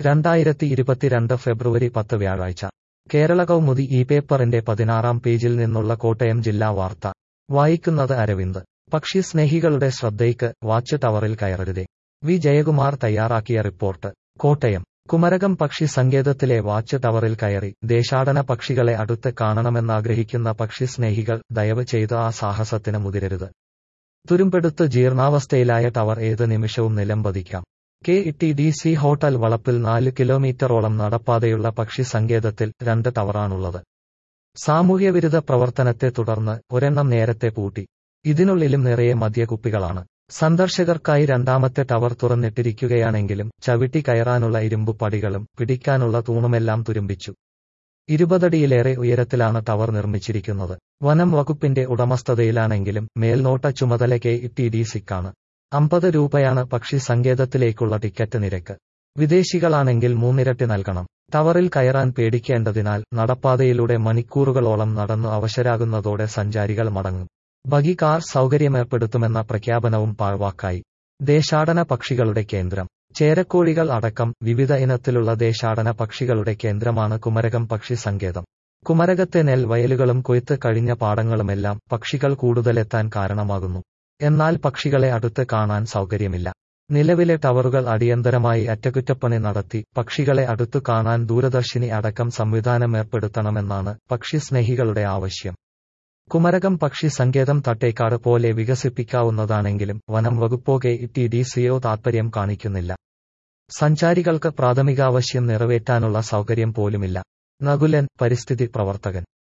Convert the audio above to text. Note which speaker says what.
Speaker 1: രണ്ടായിരത്തി ഇരുപത്തിരണ്ട് ഫെബ്രുവരി പത്ത് വ്യാഴാഴ്ച കേരള കൗമുദി ഈ പേപ്പറിന്റെ പതിനാറാം പേജിൽ നിന്നുള്ള കോട്ടയം ജില്ലാ വാർത്ത വായിക്കുന്നത് അരവിന്ദ് പക്ഷി സ്നേഹികളുടെ ശ്രദ്ധയ്ക്ക് വാച്ച് ടവറിൽ കയറരുതേ വി ജയകുമാർ തയ്യാറാക്കിയ റിപ്പോർട്ട് കോട്ടയം കുമരകം പക്ഷി സങ്കേതത്തിലെ വാച്ച് ടവറിൽ കയറി ദേശാടന പക്ഷികളെ അടുത്ത് കാണണമെന്നാഗ്രഹിക്കുന്ന പക്ഷി സ്നേഹികൾ ദയവ് ചെയ്ത് ആ സാഹസത്തിന് മുതിരരുത് തുരുമ്പെടുത്ത് ജീർണാവസ്ഥയിലായ ടവർ ഏത് നിമിഷവും നിലംപതിക്കാം K T D C hotel വളപ്പിൽ നാല് കിലോമീറ്ററോളം നടപ്പാതയുള്ള പക്ഷി സങ്കേതത്തിൽ രണ്ട് ടവറാണുള്ളത് സാമൂഹ്യവിരുദ്ധ പ്രവർത്തനത്തെ തുടർന്ന് ഒരെണ്ണം നേരത്തെ പൂട്ടി ഇതിനുള്ളിലും നിറയെ മദ്യകുപ്പികളാണ് സന്ദർശകർക്കായി രണ്ടാമത്തെ ടവർ തുറന്നിട്ടിരിക്കുകയാണെങ്കിലും ചവിട്ടി കയറാനുള്ള ഇരുമ്പു പടികളും പിടിക്കാനുള്ള തൂണുമെല്ലാം തുരുമ്പിച്ചു ഇരുപതടിയിലേറെ ഉയരത്തിലാണ് ടവർ നിർമ്മിച്ചിരിക്കുന്നത് വനം വകുപ്പിന്റെ ഉടമസ്ഥതയിലാണെങ്കിലും മേൽനോട്ട ചുമതല കെ ടി ഡി സിക്കാണ് അമ്പത് രൂപയാണ് പക്ഷി സങ്കേതത്തിലേക്കുള്ള ടിക്കറ്റ് നിരക്ക് വിദേശികളാണെങ്കിൽ മൂന്നിരട്ടി നൽകണം ടവറിൽ കയറാൻ പേടിക്കേണ്ടതിനാൽ നടപ്പാതയിലൂടെ മണിക്കൂറുകളോളം നടന്നു അവശരാകുന്നതോടെ സഞ്ചാരികൾ മടങ്ങും ബഗി കാർ സൗകര്യമേർപ്പെടുത്തുമെന്ന പ്രഖ്യാപനവും പാഴ്വാക്കായി ദേശാടന പക്ഷികളുടെ കേന്ദ്രം ചേരക്കോഴികൾ അടക്കം വിവിധ ഇനത്തിലുള്ള ദേശാടന പക്ഷികളുടെ കേന്ദ്രമാണ് കുമരകം പക്ഷി സങ്കേതം കുമരകത്തെ നെൽവയലുകളും കൊയ്ത്ത് കഴിഞ്ഞ പാടങ്ങളുമെല്ലാം പക്ഷികൾ കൂടുതലെത്താൻ കാരണമാകുന്നു എന്നാൽ പക്ഷികളെ അടുത്ത് കാണാൻ സൗകര്യമില്ല നിലവിലെ ടവറുകൾ അടിയന്തരമായി അറ്റകുറ്റപ്പണി നടത്തി പക്ഷികളെ അടുത്തു കാണാൻ ദൂരദർശിനി അടക്കം സംവിധാനമേർപ്പെടുത്തണമെന്നാണ് പക്ഷി സ്നേഹികളുടെ ആവശ്യം കുമരകം പക്ഷി സങ്കേതം തട്ടേക്കാട് പോലെ വികസിപ്പിക്കാവുന്നതാണെങ്കിലും വനം വകുപ്പോ കെ ടി ഡി സിയോ താൽപര്യം കാണിക്കുന്നില്ല സഞ്ചാരികൾക്ക് പ്രാഥമികാവശ്യം നിറവേറ്റാനുള്ള സൗകര്യം പോലുമില്ല നകുലൻ പരിസ്ഥിതി പ്രവർത്തകൻ